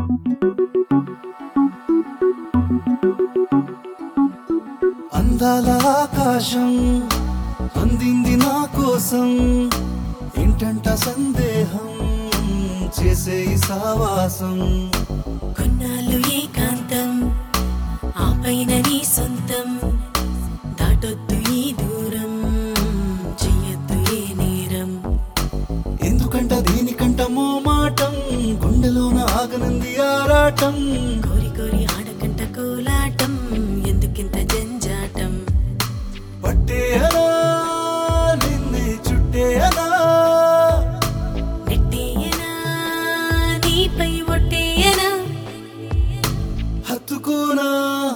అందాల ఆకాశం అందింది నా కోసం ఏంటంట సందేహం చేసే ఈ సావాసం కొన్నాళ్ళు ఏకాంతం ఆ పైన నీ సొంతం దాటొద్దు ఈ దూరం చెయ్యొద్దు ఏ నేరం ఎందుకంట దీనికంట మోమాటం గుండెలోన ఆగనంది ఆరాటం కోరి కోరి ఆడకంట కోలాటం ఎందుకింత జంజాటం పట్టేయనా నిన్నే చుట్టేయనా నెట్టేయనా నీపై ఒట్టేయనా హత్తుకోనా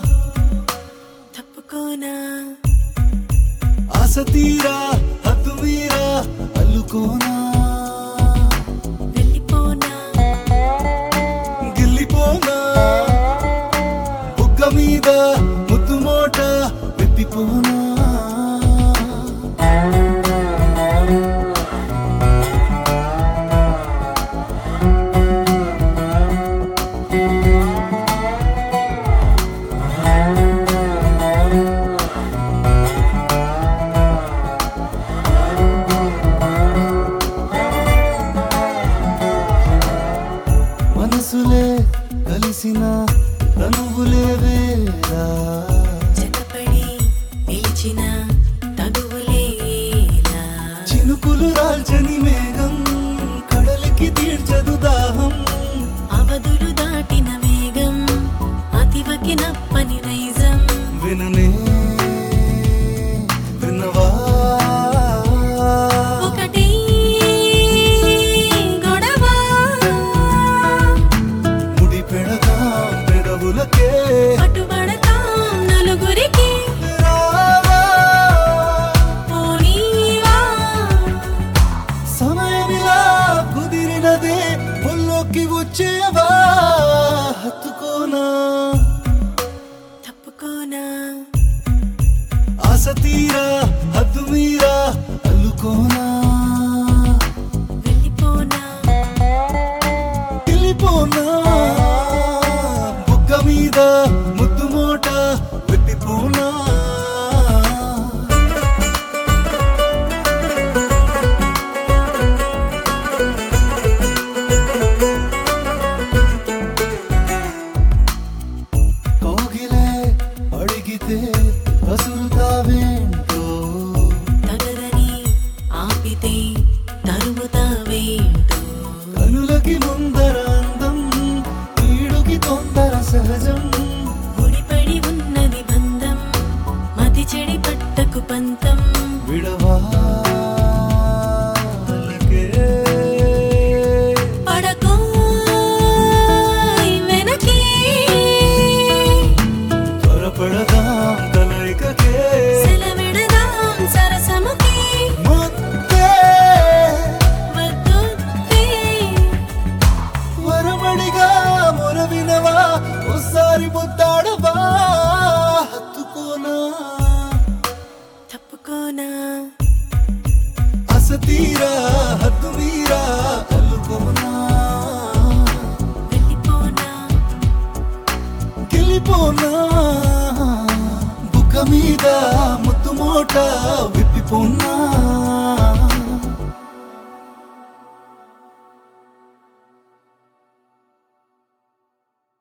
తప్పుకోనా ఆశ తీరా హద్దు మీరా అల్లుకోనా వెళ్ళిపోనా గిల్లిపోనా బుగ్గ మీద ముద్దు మోట విప్పిపోనా మనసులే కలిసిన తనువులే వేరా జతపడి నిలిచిన తగువులేలా చినుకులు రాల్చని మేఘం కడలికి తీర్చదు దాహం అవధులు దాటిన వేగం అతివకి నప్పని నైజం విననే విన్నవా ఒకటి గొడవ ముడి పెడతాం పెదవులకే పట్టుబడతాం నలుగురికి రావా పోనీవా సమయమిలా కుదిరినదే పొల్లోకి వచ్చేవా హత్తుకోనా తప్పుకోనా ఆశ తీరా హద్దు మీరా అల్లుకోనా వెళ్ళిపోనా వెళ్ళిపోనా బుగ్గ మీద ముద్దు మోట విప్పిపోనా కోగిలే అడిగితే కసురుతావేంటో తగదని ఆపితే తరుముతావేంటో కనులకి ముందర అందం ఈడుకి తొందర సహజం ముడిపడి ఉన్నది బంధం మతి చెడి పట్టకు పంతం విడవా పడకో వెనకే త్వరపడదాం కలయికకే సెలవిడదాం సరసముకి మొత్తే వద్దుతే వరమడిగా మొరవినవా ఓసారి ముద్దాడవా హత్తుకోనా తప్పుకోనా అస తీరా హద్దు మీరా అల్లుకోనా వెళ్ళిపోనా గెలిపోనా బుక్క మీద ముద్దు మోట విప్పిపోనా